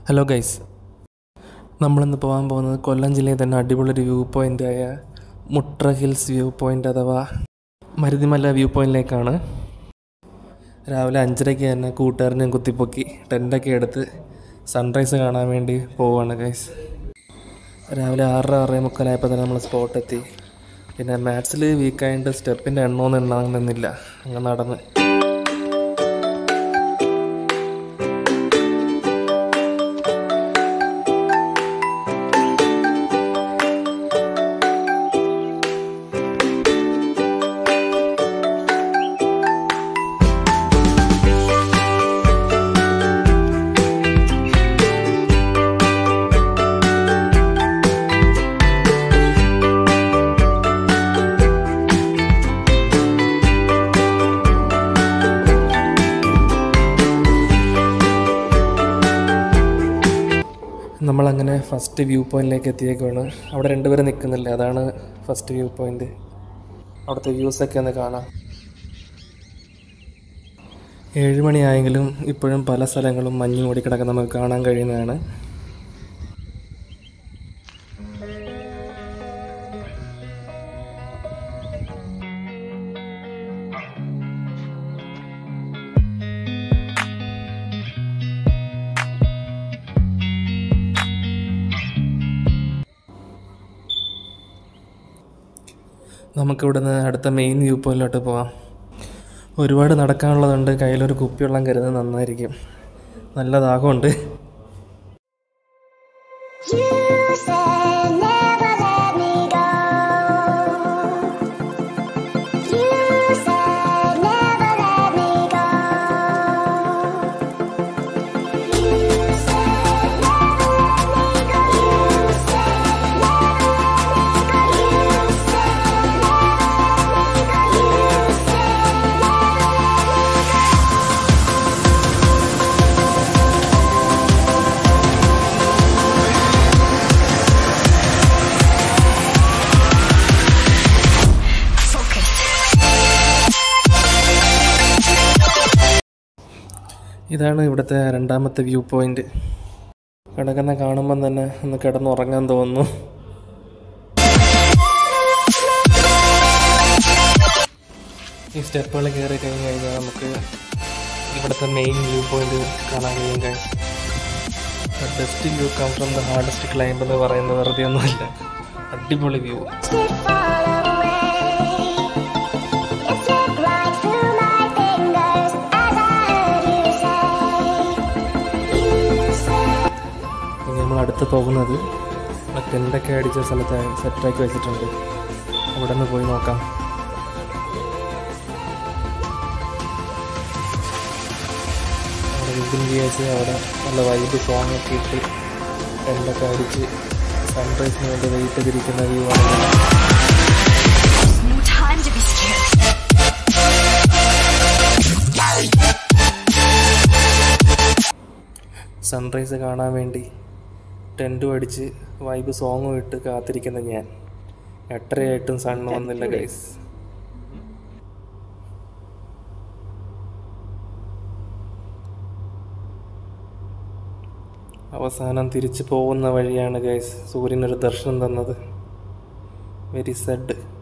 Hello guys നമ്മളിന്ന് പോകാൻ പോകുന്നത് കൊല്ലം ജില്ലയിൽ തന്നെ അടിപൊളി ഒരു വ്യൂ പോയിൻ്റായ മുട്ര ഹിൽസ് വ്യൂ പോയിൻ്റ് അഥവാ മരുതിമല വ്യൂ പോയിൻറ്റിലേക്കാണ് രാവിലെ അഞ്ചരയ്ക്ക് തന്നെ കൂട്ടുകാരനെയും കുത്തിപ്പൊക്കി ടെൻ്റൊക്കെ എടുത്ത് സൺറൈസ് കാണാൻ വേണ്ടി പോവുകയാണ് ഗൈസ് രാവിലെ ആറര ആറേ മുക്കാലായപ്പോൾ തന്നെ നമ്മൾ സ്പോട്ടെത്തി പിന്നെ മാത്സിൽ വീക്കായിട്ട് സ്റ്റെപ്പിൻ്റെ എണ്ണമൊന്നും ഉണ്ടാകുന്നില്ല അങ്ങനെ നടന്ന് നമ്മളങ്ങനെ ഫസ്റ്റ് വ്യൂ പോയിന്റിലേക്ക് എത്തിയേക്കാണ് അവിടെ രണ്ടുപേരും നിൽക്കുന്നില്ല അതാണ് ഫസ്റ്റ് വ്യൂ പോയിന്റ് അവിടുത്തെ വ്യൂസൊക്കെ ഒന്ന് കാണാം ഏഴ് മണിയായെങ്കിലും ഇപ്പോഴും പല സ്ഥലങ്ങളും മഞ്ഞ് മൂടിക്കിടക്കാൻ നമുക്ക് കാണാൻ കഴിയുന്നതാണ് നമുക്കിവിടെ നിന്ന് അടുത്ത മെയിൻ വ്യൂ പോയിന്റിലോട്ട് പോവാം ഒരുപാട് നടക്കാനുള്ളതുണ്ട് കയ്യിലൊരു കുപ്പിവെള്ളം കരുതുന്നത് നന്നായിരിക്കും നല്ല ദാഹമുണ്ട് You said never let me go. You said never let me go. You said never let me go. You said never let me go. You said never let me go. You said never let me go. ഇതാണ് ഇവിടുത്തെ രണ്ടാമത്തെ view point കിടക്കുന്ന കാണുമ്പം തന്നെ ഒന്ന് കിടന്നുറങ്ങാൻ തോന്നുന്നു ഈ സ്റ്റെപ്പുകൾ കയറി കഴിഞ്ഞ് കഴിഞ്ഞാൽ നമുക്ക് ഇവിടുത്തെ മെയിൻ വ്യൂ പോയിന്റ് കാണാൻ കഴിയും കഴിയും best view come from the hardest climb എന്ന് പറയുന്നത് വെറുതെ ഒന്നുമില്ല അടിപൊളി view Did fall away. It slipped right through my fingers as I heard you say. You said. ഇനി നമ്മൾ അടുത്ത് പോകുന്നത് ടെൻ്റൊക്കെ അടിച്ച സ്ഥലത്ത് സെറ്റാക്കി വെച്ചിട്ടുണ്ട് അവിടെ നിന്ന് പോയി നോക്കാം അവിടെ വിപിൻ വിചാരിച്ച് അവിടെ നല്ല വൈബ് സോങ് ഒക്കെ ഇട്ട് ടെൻ്റൊക്കെ അടിച്ച് സൺറൈസിന് വേണ്ടി വെയിറ്റ് ചെയ്തിരിക്കുന്ന വ്യൂ ആണ് No time to be scared. Sunrise കാണാൻ വേണ്ടി ടെൻറ്റും അടിച്ച് വൈബ് സോങ്ങും ഇട്ട് കാത്തിരിക്കുന്ന ഞാൻ എട്ടരയായിട്ടും സണ്ണ് വന്നില്ല ഗൈസ് അവസാനം തിരിച്ചു പോകുന്ന വഴിയാണ് ഗൈസ് സൂര്യനൊരു ദർശനം തന്നത് വെരി സെഡ്